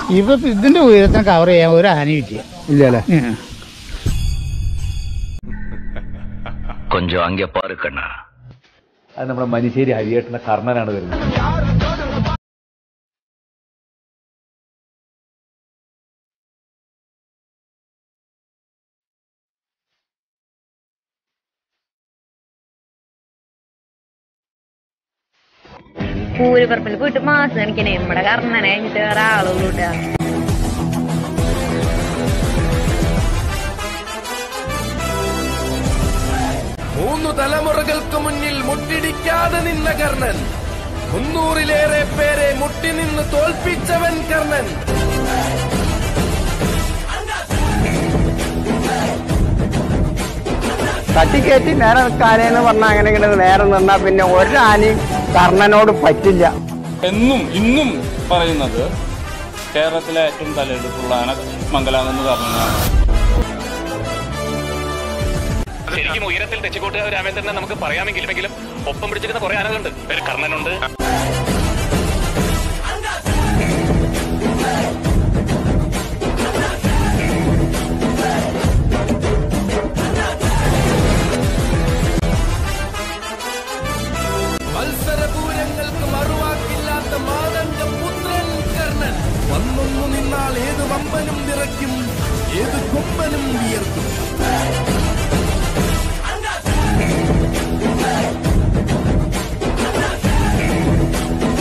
ഇപ്പൊ ഇതിന്റെ ഉയരത്തിന് കവർ ചെയ്യാൻ ഒരു ആനയും ഇല്ല ഇല്ല അല്ലേ ഉം. கொஞ்சம் அங்கே பாரு கண்ணா അത് നമ്മുടെ മനുശ്ശേരി ഹരിയേട്ടന്റെ കർണനാണ് വരുന്നത് പൂരപ്പറപ്പിൽ പോയിട്ട് മാസം കണക്കിനെ നമ്മുടെ കർണനെ കഴിഞ്ഞിട്ട് വേറെ ആളുള്ളൂട്ടാ മൂന്നു തലമുറകൾക്ക് മുന്നിൽ മുട്ടിടിക്കാതെ നിന്ന കർണൻ മുന്നൂറിലേറെ പേരെ മുട്ടി നിന്ന് തോൽപ്പിച്ചവൻ കർണൻ തട്ടിക്കയറ്റി നേരെ നിൽക്കാനേന്ന് പറഞ്ഞാൽ അങ്ങനെ ഇങ്ങനെ നേരെ നിന്നാ പിന്നെ ഒരാനയും കർണനോട് പറ്റില്ല എന്നും ഇന്നും പറയുന്നത് കേരളത്തിലെ ഏറ്റവും തലയെടുപ്പുള്ള ആന മംഗലാമെന്ന് പറഞ്ഞതാണ് ശരിക്കും ഉയരത്തിൽ തെച്ചിക്കോട്ട് രാമേന്ദ്രനെ നമുക്ക് പറയാമെങ്കിലും ഒപ്പം പിടിച്ചിരുന്ന കുറെ ആനകളുണ്ട് ഒരു കർണനുണ്ട് മത്സരപൂരങ്ങൾക്ക് മറുവാക്കില്ലാത്ത മാതന്റെ പുത്രൻ കർണൻ വന്നൊന്നു നിന്നാൽ ഏത് വമ്പനും വിറയ്ക്കും ഏത് കൊമ്പനും വിയർക്കും